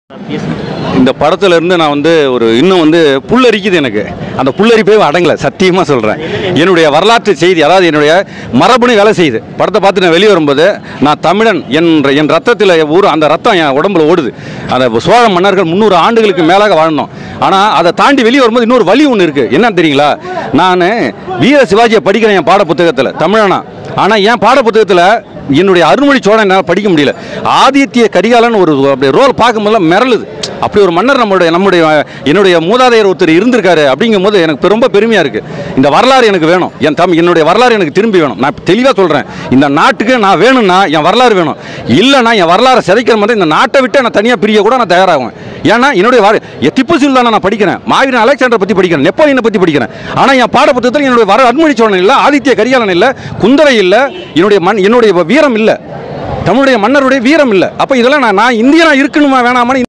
இந்த படத்துல இருந்து நான் வந்து ஒரு இன்னும் வந்து புல்லரிக்குது எனக்கு அந்த புல்லரிப்பே அடங்கல சத்தியமா சொல்றேன் என்னுடைய வரலாற்று செய்தி அதாவது என்னுடைய மரபணு வேலை செய்யுது படத்தை பார்த்து நான் வெளியே வரும்போது நான் தமிழன் என்ற என் ரத்தத்தில் ஊர் அந்த ரத்தம் என் உடம்புல ஓடுது அந்த சோழ மன்னர்கள் முந்நூறு ஆண்டுகளுக்கு மேலாக வாழ்ந்தோம் ஆனால் அதை தாண்டி வெளியே வரும்போது இன்னொரு வழி ஒன்று இருக்கு என்னன்னு தெரியுங்களா நான் வீர சிவாஜியை படிக்கிறேன் என் பாட புத்தகத்தில் தமிழனா ஆனால் என் பாட புத்தகத்தில் என்னுடைய அருள்மொழி சோழன் என்னால் படிக்க முடியல ஆதித்ய கரிகாலன் ஒரு அப்படி ரோல் பார்க்கும்போது மிரளுது அப்படி ஒரு மன்னர் நம்மளுடைய நம்முடைய என்னுடைய மூதாதையர் ஒருத்தர் இருந்திருக்காரு அப்படிங்கும்போது எனக்கு ரொம்ப பெருமையாக இருக்குது இந்த வரலாறு எனக்கு வேணும் என் தம் என்னுடைய வரலாறு எனக்கு திரும்பி வேணும் நான் தெளிவாக சொல்கிறேன் இந்த நாட்டுக்கு நான் வேணும்னா என் வரலாறு வேணும் இல்லைன்னா என் வரலாறை சிதைக்கிற மாதிரி இந்த நாட்டை விட்டு நான் தனியாக பிரிய கூட நான் தயாராகுவேன் ஏன்னா என்னுடைய வர எ- திப்பு சுல்தானை நான் படிக்கிறேன் மாவீரன் அலெக்சாண்டரை பற்றி படிக்கிறேன் நெப்போலியனை பற்றி படிக்கிறேன் ஆனால் என் பாட புத்தகத்தில் என்னுடைய வர அருண்மொழி சோழன் இல்லை ஆதித்ய கரிகாலன் இல்லை குந்தவை இல்லை என்னுடைய மண் என்னுடைய வீரம் இல்லை தமிழுடைய மன்னருடைய வீரம் இல்லை அப்போ இதெல்லாம் நான் நான் இந்தியனா இருக்கணுமா வேணாமான்னு